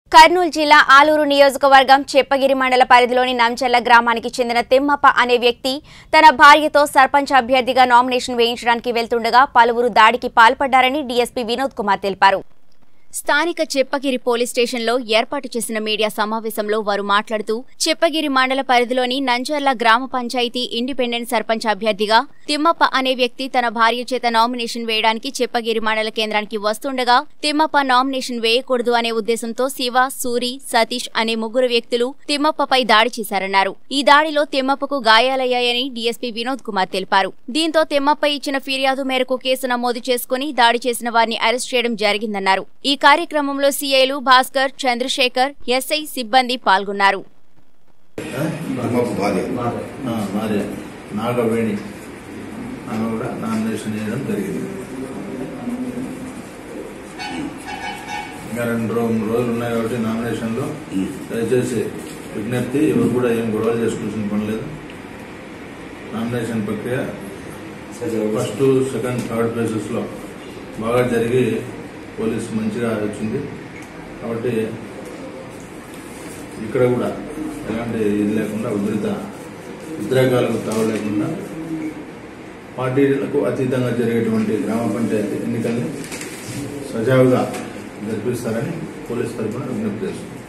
కర్నూలు జిల్లా ఆలూరు నియోజకవర్గం చెప్పగిరి మండల పరిధిలోని నంచర్ల గ్రామానికి చెందిన తిమ్మప్ప అనే వ్యక్తి తన భార్యతో సర్పంచ్ అభ్యర్థిగా నామినేషన్ వేయించడానికి వెళ్తుండగా పలువురు దాడికి పాల్పడ్డారని డీఎస్పీ వినోద్ కుమార్ తెలిపారు స్థానిక చెప్పగిరి పోలీస్ స్టేషన్లో ఏర్పాటు చేసిన మీడియా సమావేశంలో వారు మాట్లాడుతూ చెప్పగిరి మండల పరిధిలోని నంజర్ల గ్రామ పంచాయతీ ఇండిపెండెంట్ సర్పంచ్ అభ్యర్థిగా తిమ్మప్ప అనే వ్యక్తి తన భార్య చేత నామినేషన్ వేయడానికి చెప్పగిరి మండల కేంద్రానికి వస్తుండగా తిమ్మప్ప నామినేషన్ వేయకూడదు అనే ఉద్దేశంతో శివ సూరి సతీష్ అనే ముగ్గురు వ్యక్తులు తిమ్మప్పపై దాడి చేశారన్నారు ఈ దాడిలో తిమ్మప్పకు గాయాలయ్యాయని డీఎస్పీ వినోద్ కుమార్ తెలిపారు దీంతో తిమ్మప్ప ఇచ్చిన ఫిర్యాదు మేరకు కేసు నమోదు చేసుకుని దాడి చేసిన వారిని అరెస్ట్ చేయడం జరిగిందన్నారు ఈ కార్యక్రమంలో సీఐలు భాస్కర్ చంద్రశేఖర్ ఎస్ఐ సిబ్బంది పాల్గొన్నారు తిమ్మప్ప భార్య ఆ, భార్య నాగవేణి ఆమె కూడా నామినేషన్ చేయడం జరిగింది ఇంకా రెండు రో- మూడు రోజులు ఉన్నాయి కాబట్టి నామినేషన్లో దయచేసి విజ్ఞప్తి ఎవరు కూడా ఏం గొడవ చేసుకోవాల్సిన పని లేదు నామినేషన్ ప్రక్రియ ఫస్ట్ సెకండ్ థర్డ్ ప్లేసెస్లో బాగా జరిగి పోలీసు మంచిగా వచ్చింది కాబట్టి ఇక్కడ కూడా ఎలాంటి ఇది లేకుండా ఉద్రిత ఉద్రేకాలకు తావు లేకుండా పార్టీలకు అతీతంగా జరిగేటువంటి గ్రామ పంచాయతీ ఎన్నికల్ని సజావుగా జరిపిస్తారని పోలీస్ తరఫున విజ్ఞప్తి చేస్తుంది